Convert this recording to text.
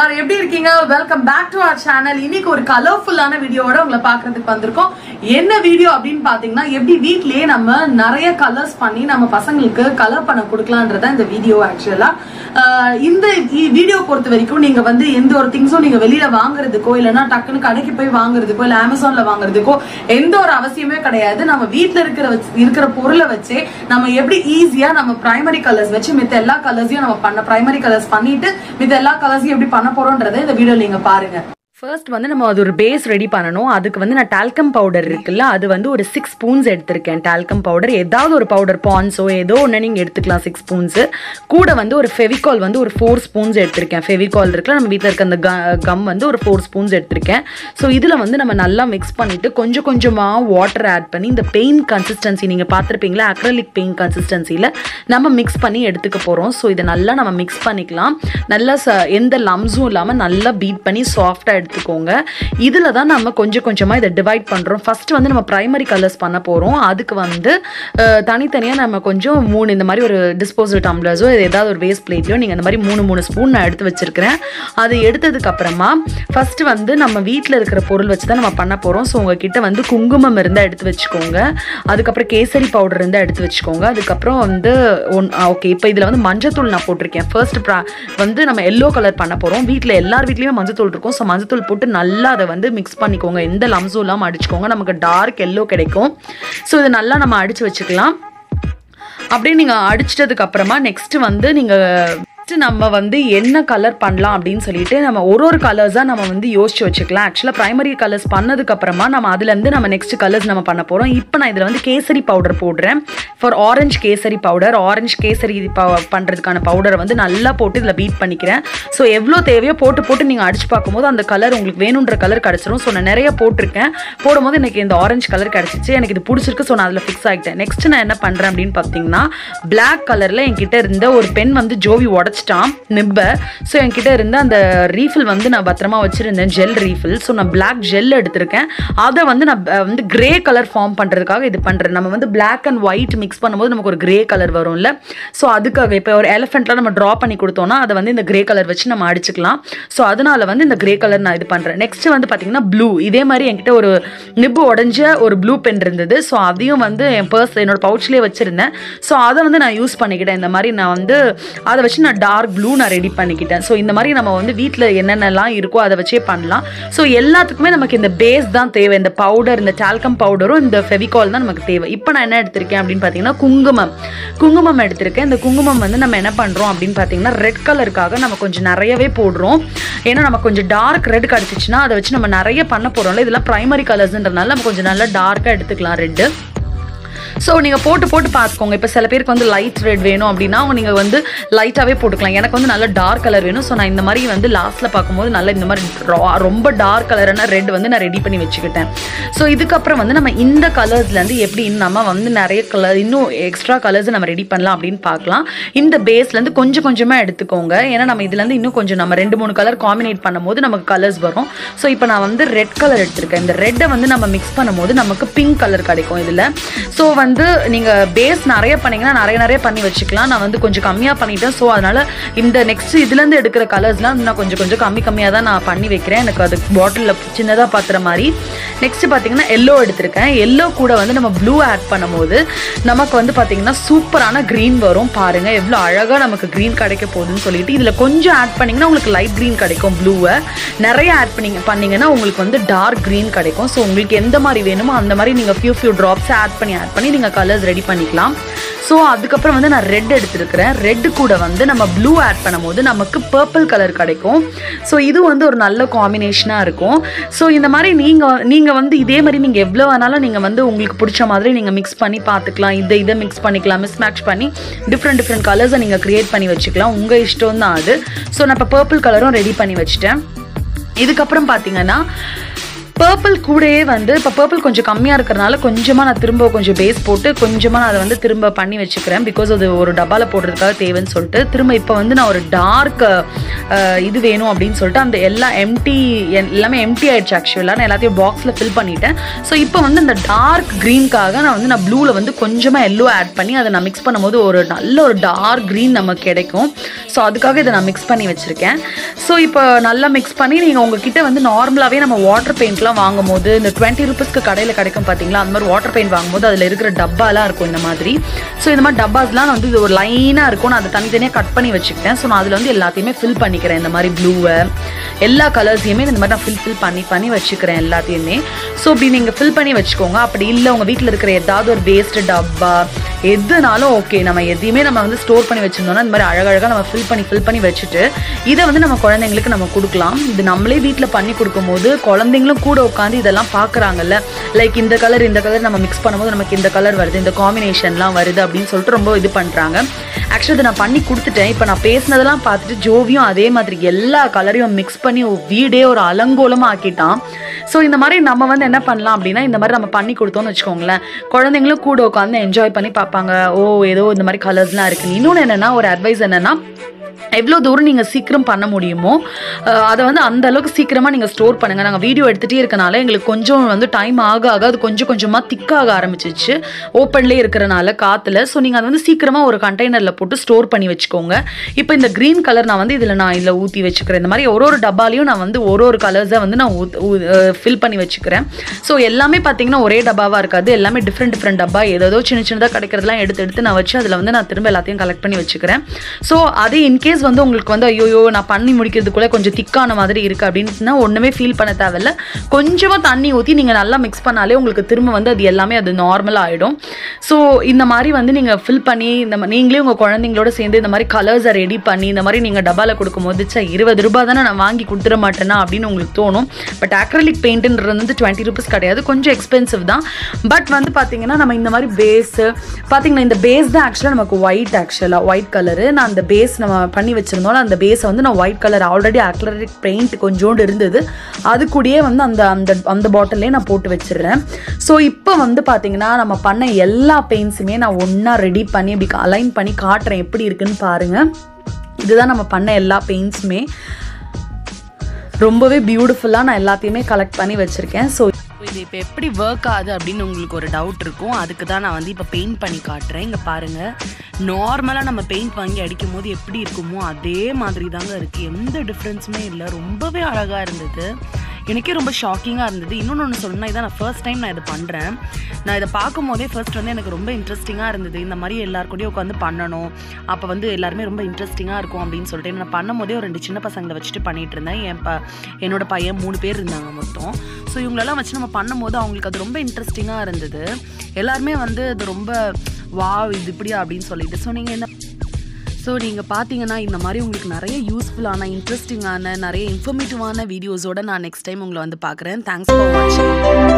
எல்லாரும் எப்படி இருக்கீங்க welcome back to our channel இன்னைக்கு ஒரு கலர்ஃபுல்லான வீடியோவோட உங்களை பார்க்கிறதுக்கு வந்திருக்கோம் என்ன வீடியோ அப்படின்னு பாத்தீங்கன்னா எப்படி வீட்லயே நம்ம நிறைய கலர்ஸ் பண்ணி நம்ம பசங்களுக்கு கலர் பண்ண கொடுக்கலான்றத இந்த வீடியோ ஆக்சுவலா இந்த வீடியோ பொறுத்த வரைக்கும் நீங்க வந்து எந்த ஒரு திங்ஸும் நீங்க வெளியில வாங்குறதுக்கோ இல்லைன்னா டக்குன்னு கடைக்கு போய் வாங்குறதுக்கோ இல்ல அமேசான்ல வாங்குறதுக்கோ எந்த ஒரு அவசியமே கிடையாது நம்ம வீட்ல இருக்கிற வச்சு- இருக்கிற பொருளை வச்சே நம்ம எப்படி ஈஸியா நம்ம பிரைமரி கலர்ஸ் வச்சு மித்த எல்லா கலர்ஸையும் நம்ம பண்ண பிரைமரி கலர்ஸ் பண்ணிட்டு மித்த எல்லா கலர்ஸையும் எப்படி பண்ண போறோம்ன்றதை இந்த வீடியோ நீங்க பாருங்க ஃபர்ஸ்ட் வந்து நம்ம அது ஒரு பேஸ் ரெடி பண்ணணும் அதுக்கு வந்து நான் டால்கம் பவுடர் இருக்குல்ல அது வந்து ஒரு சிக்ஸ் ஸ்பூன்ஸ் எடுத்திருக்கேன் டால்கம் பவுடர் ஏதாவது ஒரு பவுடர் பான்ஸோ ஏதோ ஒன்று நீங்கள் எடுத்துக்கலாம் சிக்ஸ் ஸ்பூன்ஸு கூட வந்து ஒரு ஃபெவிகால் வந்து ஒரு ஃபோர் ஸ்பூன்ஸ் எடுத்திருக்கேன் ஃபெவிகால் இருக்குல்ல நம்ம வீட்டில் இருக்க அந்த கம் வந்து ஒரு ஃபோர் ஸ்பூன்ஸ் எடுத்திருக்கேன் ஸோ இதில் வந்து நம்ம நல்லா மிக்ஸ் பண்ணிவிட்டு கொஞ்சம் கொஞ்சமாக வாட்டர் ஆட் பண்ணி இந்த பெயின் கன்சிஸ்டன்சி நீங்கள் பார்த்துருப்பீங்களா அக்ரலிக் பெயின் கன்சிஸ்டன்சியில் நம்ம மிக்ஸ் பண்ணி எடுத்துக்க போகிறோம் ஸோ இதை நல்லா நம்ம மிக்ஸ் பண்ணிக்கலாம் நல்லா ச எந்த லம்ஸும் இல்லாமல் நல்லா பீட் பண்ணி சாஃப்டாக எடுத்துக்கோங்க இதில் தான் நம்ம கொஞ்சம் கொஞ்சமாக இதை டிவைட் பண்ணுறோம் ஃபர்ஸ்ட் வந்து நம்ம ப்ரைமரி கலர்ஸ் பண்ண போகிறோம் அதுக்கு வந்து அஹ், தனித்தனியாக நம்ம கொஞ்சம் மூணு இந்த மாதிரி ஒரு டிஸ்போசல் டம்ளர்ஸோ ஏதாவது ஒரு வேஸ்ட் பிளேட்லையோ நீங்கள் இந்த மாதிரி மூணு மூணு ஸ்பூன் நான் எடுத்து வச்சிருக்கிறேன் அது எடுத்ததுக்கு அப்புறமா ஃபர்ஸ்ட் வந்து நம்ம வீட்டில் இருக்கிற பொருள் வச்சு தான் நம்ம பண்ண போகிறோம் ஸோ உங்ககிட்ட வந்து குங்குமம் இருந்தால் எடுத்து வச்சுக்கோங்க அதுக்கப்புறம் கேசரி பவுடர் இருந்தால் எடுத்து வச்சுக்கோங்க அதுக்கப்புறம் வந்து ஒன் ஓகே இப்போ இதில் வந்து மஞ்சத்தூள் நான் போட்டிருக்கேன் ஃபர்ஸ்ட் ப்ரா வந்து நம்ம எல்லோ கலர் பண்ண போகிறோம் வீட்டில் எல்லார் வீட்லேயுமே மஞ்சத்தூள் இருக்கும் ஸோ மஞ்சத்தூள் போட்டு நல்லா அதை வந்து மிக்ஸ் பண்ணிக்கோங்க எந்த லம்ஸும் இல்லாமல் அடிச்சுக்கோங்க நமக்கு டார்க் எல்லோ கிடைக்கும் ஸோ இதை நல்லா நம்ம அடித்து வச்சுக்கலாம் அப்படியே நீங்கள் அடிச்சிட்டதுக்கு அப்புறமா நெக்ஸ்ட் வந்து நீங்கள் Next நம்ம வந்து என்ன கலர் பண்ணலாம் அப்படின்னு சொல்லிட்டு நம்ம ஒரு ஒரு கலர்ஸாக நம்ம வந்து யோசிச்சு வச்சுக்கலாம் ஆக்சுவலாக ப்ரைமரி கலர்ஸ் பண்ணதுக்கு அப்புறமா நம்ம அதுலேருந்து நம்ம நெக்ஸ்ட் கலர்ஸ் நம்ம பண்ண போகிறோம் இப்போ நான் இதில் வந்து கேசரி பவுடர் போடுறேன் for orange kesari powder orange kesari ப- பண்ணுறதுக்கான பவுடரை வந்து நல்லா போட்டு இதில் பீட் பண்ணிக்கிறேன் ஸோ எவ்வளோ தேவையோ போட்டு போட்டு நீங்கள் அடிச்சு பார்க்கும்போது அந்த கலர் உங்களுக்கு வேணுன்ற கலர் கிடச்சிரும் ஸோ நான் நிறைய போட்டிருக்கேன் போடும்போது எனக்கு இந்த ஆரஞ்சு கலர் கிடச்சிச்சு எனக்கு இது பிடிச்சிருக்கு ஸோ நான் அதில் ஃபிக்ஸ் ஆகிட்டேன் நெக்ஸ்ட் நான் என்ன பண்ணுறேன் அப்படின்னு பார்த்தீங்கன்னா Black கலரில் என்கிட்ட இருந்த ஒரு பென் வந்து ஜோவி உடச்சிட்டான் நிப்ப ஸோ என்கிட்ட இருந்த அந்த ரீஃபில் வந்து நான் பத்திரமா வச்சுருந்தேன் ஜெல் ரீஃபில் ஸோ நான் Black ஜெல் எடுத்திருக்கேன் அதை வந்து நான் அஹ், வந்து கிரே கலர் ஃபார்ம் பண்ணுறதுக்காக இது பண்ணுறேன் நம்ம வந்து Black அண்ட் ஒயிட் மிக்ஸ் பண்ணும்போது நமக்கு ஒரு கிரே கலர் வரும்ல ஸோ அதுக்காக இப்போ ஒரு எலிஃபெண்ட்லாம் நம்ம ட்ரா பண்ணி கொடுத்தோம்னா அதை வந்து இந்த கிரே கலர் வச்சு நம்ம அடிச்சுக்கலாம் ஸோ அதனால வந்து இந்த கிரே கலர் நான் இது பண்ணுறேன் நெக்ஸ்ட் வந்து பார்த்தீங்கன்னா ப்ளூ இதே மாதிரி என்கிட்ட ஒரு நிப்பு உடஞ்ச ஒரு ப்ளூ பென் இருந்தது ஸோ அதையும் வந்து என் பர்ஸ் என்னோட பவுச்லேயே வச்சுருந்தேன் ஸோ அதை வந்து நான் யூஸ் பண்ணிக்கிட்டேன் இந்த மாதிரி நான் வந்து அதை வச்சு நான் டார்க் ப்ளூ நான் ரெடி பண்ணிக்கிட்டேன் ஸோ இந்த மாதிரி நம்ம வந்து வீட்டில் என்னென்னலாம் இருக்கோ அதை வச்சே பண்ணலாம் ஸோ எல்லாத்துக்குமே நமக்கு இந்த பேஸ் தான் தேவை இந்த பவுடர் இந்த டால்கம் பவுடரும் இந்த ஃபெவிகால் தான் நமக்கு தேவை இப்போ நான் என்ன எடுத்திருக்கேன் அப்படின்னு பார்த்தீங்கன்னா குங்குமம் குங்குமம் எடுத்திருக்கேன் இந்த குங்குமம் வந்து நம்ம என்ன பண்ணுறோம் அப்படின்னு பார்த்தீங்கன்னா ரெட் கலருக்காக நம்ம கொஞ்சம் நிறையவே போடுறோம் ஏன்னா நம்ம கொஞ்சம் டார்க் ரெட் கிடச்சிச்சுன்னா அதை வச்சு நம்ம நிறைய பண்ண போகிறோம்ல இதெல்லாம் ப்ரைமரி கலர்ஸ்ன்றதுனால நம்ம கொஞ்சம் நல்லா டார்க்காக எடுத்துக்கலாம் ரெட்டு ஸோ நீங்கள் போட்டு போட்டு பார்த்துக்கோங்க இப்போ சில பேருக்கு வந்து லைட் ரெட் வேணும் அப்படின்னா அவங்க நீங்கள் வந்து லைட்டாகவே போட்டுக்கலாம் எனக்கு வந்து நல்ல டார்க் கலர் வேணும் ஸோ நான் இந்த மாதிரி வந்து லாஸ்ட்டில் பார்க்கும்போது நல்ல இந்த மாதிரி ரா- ரொம்ப டார்க் கலரான ரெட் வந்து நான் ரெடி பண்ணி வச்சுக்கிட்டேன் ஸோ இதுக்கப்புறம் வந்து நம்ம இந்த கலர்ஸ்லேருந்து எப்படி நம்ம வந்து நிறைய கலர் இன்னும் எக்ஸ்ட்ரா கலர்ஸ் நம்ம ரெடி பண்ணலாம் அப்படின்னு பார்க்கலாம் இந்த பேஸ்லேருந்து கொஞ்சம் கொஞ்சமாக எடுத்துக்கோங்க ஏன்னா நம்ம இதுலேருந்து இன்னும் கொஞ்சம் நம்ம ரெண்டு மூணு கலர் காம்பினேட் பண்ணும்போது நமக்கு கலர்ஸ் வரும் ஸோ இப்போ நான் வந்து ரெட் கலர் எடுத்திருக்கேன் இந்த ரெட்டை வந்து நம்ம மிக்ஸ் பண்ணும்போது நமக்கு பிங்க் கலர் கிடைக்கும் இதில் ஸோ வந்து நீங்கள் பேஸ் நிறைய பண்ணீங்கன்னா நிறைய நிறைய பண்ணி வச்சுக்கலாம் நான் வந்து கொஞ்சம் கம்மியாக பண்ணிட்டேன் ஸோ அதனால் இந்த நெக்ஸ்ட் இதுலேருந்து எடுக்கிற கலர்ஸ்லாம் நான் கொஞ்சம் கொஞ்சம் கம்மி கம்மியாக தான் நான் பண்ணி வைக்கிறேன் எனக்கு அது பாட்டிலில் சின்னதாக பார்த்துற மாதிரி நெக்ஸ்ட் பார்த்தீங்கன்னா எல்லோ எடுத்திருக்கேன் எல்லோ கூட வந்து நம்ம ப்ளூ ஆட் பண்ணும்போது நமக்கு வந்து பார்த்தீங்கன்னா சூப்பரான க்ரீன் வரும் பாருங்க எவ்வளோ அழகாக நமக்கு க்ரீன் கிடைக்க போகுதுன்னு சொல்லிட்டு இதில் கொஞ்சம் ஆட் பண்ணிங்கன்னா உங்களுக்கு லைட் க்ரீன் கிடைக்கும் ப்ளூவை நிறைய ஆட் பண்ணிங்க பண்ணீங்கன்னா உங்களுக்கு வந்து டார்க் க்ரீன் கிடைக்கும் ஸோ உங்களுக்கு எந்த மாதிரி வேணுமோ அந்த மாதிரி நீங்கள் ஃபியூ ஃபியூ ட்ராப்ஸ் ஆட் பண்ணி ஆட் பண்ணி நீங்கள் கலர்ஸ் ரெடி பண்ணிக்கலாம் ஸோ அதுக்கப்புறம் வந்து நான் ரெட் எடுத்திருக்கிறேன் ரெட்டு கூட வந்து நம்ம ப்ளூ ஆட் பண்ணும்போது நமக்கு பர்பிள் கலர் கிடைக்கும் ஸோ இது வந்து ஒரு நல்ல காம்பினேஷனாக இருக்கும் ஸோ இந்த மாதிரி நீங்கள் நீங்கள் வந்து இதே மாதிரி நீங்கள் எவ்வளோ வேணாலும் நீங்கள் வந்து உங்களுக்கு பிடிச்ச மாதிரி நீங்கள் மிக்ஸ் பண்ணி பார்த்துக்கலாம் இதை இதை மிக்ஸ் பண்ணிக்கலாம் மிஸ் மேட்ச் பண்ணி டிஃப்ரெண்ட் டிஃப்ரெண்ட் கலர்ஸை நீங்கள் க்ரியேட் பண்ணி வச்சுக்கலாம் உங்கள் இஷ்டம் தான் அது ஸோ நான் இப்போ பர்பிள் கலரும் ரெடி பண்ணி வச்சுட்டேன் இதுக்கப்புறம் பார்த்தீங்கன்னா பர்பிள் கூடயே வந்து இப்போ பர்பிள் கொஞ்சம் கம்மியாக இருக்கிறனால கொஞ்சமாக நான் திரும்ப கொஞ்சம் பேஸ் போட்டு கொஞ்சமாக நான் அதை வந்து திரும்ப பண்ணி வச்சுக்கிறேன் பிகாஸ் அது ஒரு டப்பாவில் போடுறதுக்காக தேவைன்னு சொல்லிட்டு திரும்ப இப்போ வந்து நான் ஒரு டார்க் இது வேணும் அப்படின்னு சொல்லிட்டு அந்த எல்லா எம்டி எல்லாமே எம்டி ஆயிடுச்சு ஆக்சுவலாக நான் எல்லாத்தையும் பாக்ஸில் ஃபில் பண்ணிட்டேன் ஸோ இப்போ வந்து அந்த டார்க் க்ரீனுக்காக நான் வந்து நான் ப்ளூவில் வந்து கொஞ்சமாக எல்லோ ஆட் பண்ணி அதை நான் மிக்ஸ் பண்ணும்போது ஒரு நல்ல ஒரு டார்க் க்ரீன் நமக்கு கிடைக்கும் ஸோ அதுக்காக இதை நான் மிக்ஸ் பண்ணி வச்சுருக்கேன் ஸோ இப்போ நல்லா மிக்ஸ் பண்ணி நீங்கள் உங்ககிட்ட வந்து நார்மலாகவே நம்ம வாட்டர் பெயிண்ட்லாம் வாங்கும் போது இந்த டுவெண்ட்டி ருபீஸ்க்கு கடையில் கிடைக்கும் பார்த்தீங்களா அந்த மாதிரி வாட்டர் பெயிண்ட் வாங்கும்போது அதில் இருக்கிற டப்பாலாம் இருக்கும் இந்த மாதிரி ஸோ இந்த மாதிரி டப்பாஸ்லாம் வந்து இது ஒரு லைனாக இருக்கும் நான் அதை தனித்தனியாக கட் பண்ணி வச்சுக்கிட்டேன் ஸோ நான் அதில் வந்து எல்லாத்தையுமே ஃபில் பண்ணிக்கிறேன் இந்த மாதிரி ப்ளூவை எல்லா கலர்ஸையுமே இந்த மாதிரி நான் ஃபில் ஃபில் பண்ணி பண்ணி வச்சுக்கிறேன் எல்லாத்தையுமே ஸோ இப்படி நீங்கள் ஃபில் பண்ணி வச்சுக்கோங்க அப்படி இல்லை உங்கள் வீட்டில் இருக்கிற ஏதாவது ஒரு வேஸ்ட்டு டப்பா எதுனாலும் ஓகே நம்ம எதையுமே நம்ம வந்து ஸ்டோர் பண்ணி வச்சிருந்தோம்னா இந்த மாதிரி அழகழகாக நம்ம ஃபில் பண்ணி ஃபில் பண்ணி வச்சுட்டு இதை வந்து நம்ம குழந்தைங்களுக்கு நம்ம கொடுக்கலாம் இது நம்மளே வீட்டில் பண்ணி கொடுக்கும்போது குழந்தைங்களும் கூட உட்காந்து இதெல்லாம் பார்க்குறாங்கல்ல லைக் இந்த கலர் இந்த கலர் நம்ம மிக்ஸ் பண்ணும்போது நமக்கு இந்த கலர் வருது இந்த காம்பினேஷன்லாம் வருது அப்படின்னு சொல்லிட்டு ரொம்ப இது பண்ணுறாங்க ஆக்சுவலி இதை நான் பண்ணி கொடுத்துட்டேன் இப்போ நான் பேசினதெல்லாம் பார்த்துட்டு ஜோவியும் அதே மாதிரி எல்லா கலரையும் மிக்ஸ் பண்ணி ஒரு வீடே ஒரு அலங்கோலமாக ஆக்கிட்டான் ஸோ இந்த மாதிரி நம்ம வந்து என்ன பண்ணலாம் அப்படின்னா இந்த மாதிரி நம்ம பண்ணி கொடுத்தோம்னு வச்சுக்கோங்களேன் குழந்தைங்களும் கூட உட்காந்து என்ஜாய் பண்ணி பார்ப்பாங்க ஓ ஏதோ இந்த மாதிரி கலர்ஸ்லாம் இருக்குது இன்னொன்று என்னென்னா ஒரு அட்வைஸ் என்னென்னா எவ்வளோ தூரம் நீங்கள் சீக்கிரம் பண்ண முடியுமோ அஹ் அதை வந்து அந்த அளவுக்கு சீக்கிரமாக நீங்கள் ஸ்டோர் பண்ணுங்கள் நாங்கள் வீடியோ எடுத்துகிட்டே இருக்கனால எங்களுக்கு கொஞ்சம் வந்து டைம் ஆக ஆக அது கொஞ்சம் கொஞ்சமாக திக்காக ஆரம்பிச்சிச்சு ஓப்பன்லேயே இருக்கிறனால காற்றுல ஸோ நீங்கள் அதை வந்து சீக்கிரமாக ஒரு கண்டெய்னரில் போட்டு ஸ்டோர் பண்ணி வச்சுக்கோங்க இப்போ இந்த க்ரீன் கலர் நான் வந்து இதில் நான் இதில் ஊற்றி வச்சுக்கிறேன் இந்த மாதிரி ஒரு ஒரு டப்பாலையும் நான் வந்து ஒரு ஒரு கலர்ஸை வந்து நான் ஃபில் பண்ணி வச்சுக்கிறேன் ஸோ எல்லாமே பார்த்தீங்கன்னா ஒரே டப்பாவாக இருக்காது எல்லாமே டிஃப்ரெண்ட் டிஃப்ரெண்ட் டப்பா ஏதோ சின்ன சின்னதாக கிடைக்கிறதெல்லாம் எடுத்து எடுத்து நான் வச்சு அதில் வந்து நான் திரும்ப எல்லாத்தையும் கலெக்ட் பண்ணி வச்சுக்கிறேன் ஸோ அதே இன்கேஸ் வந்து உங்களுக்கு வந்து ஐயோ நான் பண்ணி முடிக்கிறதுக்குள்ளே கொஞ்சம் திக்கான மாதிரி இருக்குது அப்படின்னா ஒன்றுமே ஃபீல் பண்ண தேவையில்ல கொஞ்சமாக தண்ணி ஊற்றி நீங்கள் நல்லா மிக்ஸ் பண்ணாலே உங்களுக்கு திரும்ப வந்து அது எல்லாமே அது நார்மல் ஆகிடும் ஸோ இந்த மாதிரி வந்து நீங்கள் ஃபில் பண்ணி இந்த மா- நீங்களே உங்கள் குழந்தைங்களோட சேர்ந்து இந்த மாதிரி கலர்ஸை ரெடி பண்ணி இந்த மாதிரி நீங்கள் டப்பாவில் கொடுக்கும்போது சே இருபது ரூபாய் தானே நான் வாங்கி கொடுத்துட மாட்டேனா அப்படின்னு உங்களுக்கு தோணும் பட் அக்ரலிக் பெயிண்ட்ன்றது வந்து டுவெண்ட்டி ருபீஸ் கிடையாது கொஞ்சம் எக்ஸ்பென்சிவ் தான் பட் வந்து பார்த்தீங்கன்னா நம்ம இந்த மாதிரி பேஸு பார்த்தீங்கன்னா இந்த பேஸ் தான் ஆக்சுவலாக நமக்கு ஒயிட் ஆக்சுவலாக ஒயிட் கலரு நான் அந்த பேஸ் நம்ம பண்ணி வச்சிருந்தோம்ல அந்த பேஸை வந்து நான் white colour already acrylic paint கொஞ்சோண்டு இருந்தது அது கூடயே வந்து அந்த அந்த அந்த பாட்டிலே நான் போட்டு வச்சிடுறேன் ஸோ இப்போ வந்து பார்த்தீங்கன்னா நம்ம பண்ண எல்லா பெயிண்ட்ஸுமே நான் ஒன்றா ரெடி பண்ணி இப்படி அலைன் பண்ணி காட்டுறேன் எப்படி இருக்குன்னு பாருங்கள் இதுதான் நம்ம பண்ண எல்லா பெயிண்ட்ஸுமே ரொம்பவே பியூட்டிஃபுல்லாக நான் எல்லாத்தையுமே கலெக்ட் பண்ணி வச்சுருக்கேன் ஸோ இது இப்போ எப்படி ஒர்க் ஆகுது அப்படின்னு உங்களுக்கு ஒரு டவுட் இருக்கும் அதுக்கு தான் நான் வந்து இப்போ பெயிண்ட் பண்ணி காட்டுறேன் இங்கே பாருங்கள் நார்மலாக நம்ம பெயிண்ட் வாங்கி அடிக்கும் போது எப்படி இருக்குமோ அதே மாதிரி தாங்க இருக்குது எந்த டிஃப்ரென்ஸுமே இல்லை ரொம்பவே அழகாக இருந்தது எனக்கே ரொம்ப ஷாக்கிங்காக இருந்தது இன்னொன்று ஒன்று சொல்லணும்னா இதான் நான் ஃபர்ஸ்ட் டைம் நான் இதை பண்ணுறேன் நான் இதை பார்க்கும் போதே ஃபர்ஸ்ட் வந்து எனக்கு ரொம்ப இன்ட்ரெஸ்டிங்காக இருந்தது இந்த மாதிரி எல்லார் கூடயும் உட்காந்து பண்ணணும் அப்போ வந்து எல்லாருமே ரொம்ப இன்ட்ரெஸ்டிங்காக இருக்கும் அப்படின்னு சொல்லிட்டு நான் பண்ணும் போதே ஒரு ரெண்டு சின்ன பசங்களை வச்சுட்டு பண்ணிட்டு இருந்தேன் என் ப என்னோட பையன் மூணு பேர் இருந்தாங்க மொத்தம் ஸோ இவங்களெல்லாம் வச்சு நம்ம பண்ணும்போது அவங்களுக்கு அது ரொம்ப இன்ட்ரெஸ்டிங்காக இருந்தது எல்லாருமே வந்து அது ரொம்ப வா இது இப்படியா அப்படின்னு சொல்லிட்டு ஸோ நீங்கள் என்ன ஸோ நீங்கள் பார்த்தீங்கன்னா இந்த மாதிரி உங்களுக்கு நிறைய யூஸ்ஃபுல்லான இன்ட்ரெஸ்டிங்கான நிறைய இன்ஃபர்மேட்டிவான வீடியோஸோட நான் நெக்ஸ்ட் டைம் உங்களை வந்து பார்க்குறேன் தேங்க்ஸ் ஃபார் வாட்சிங்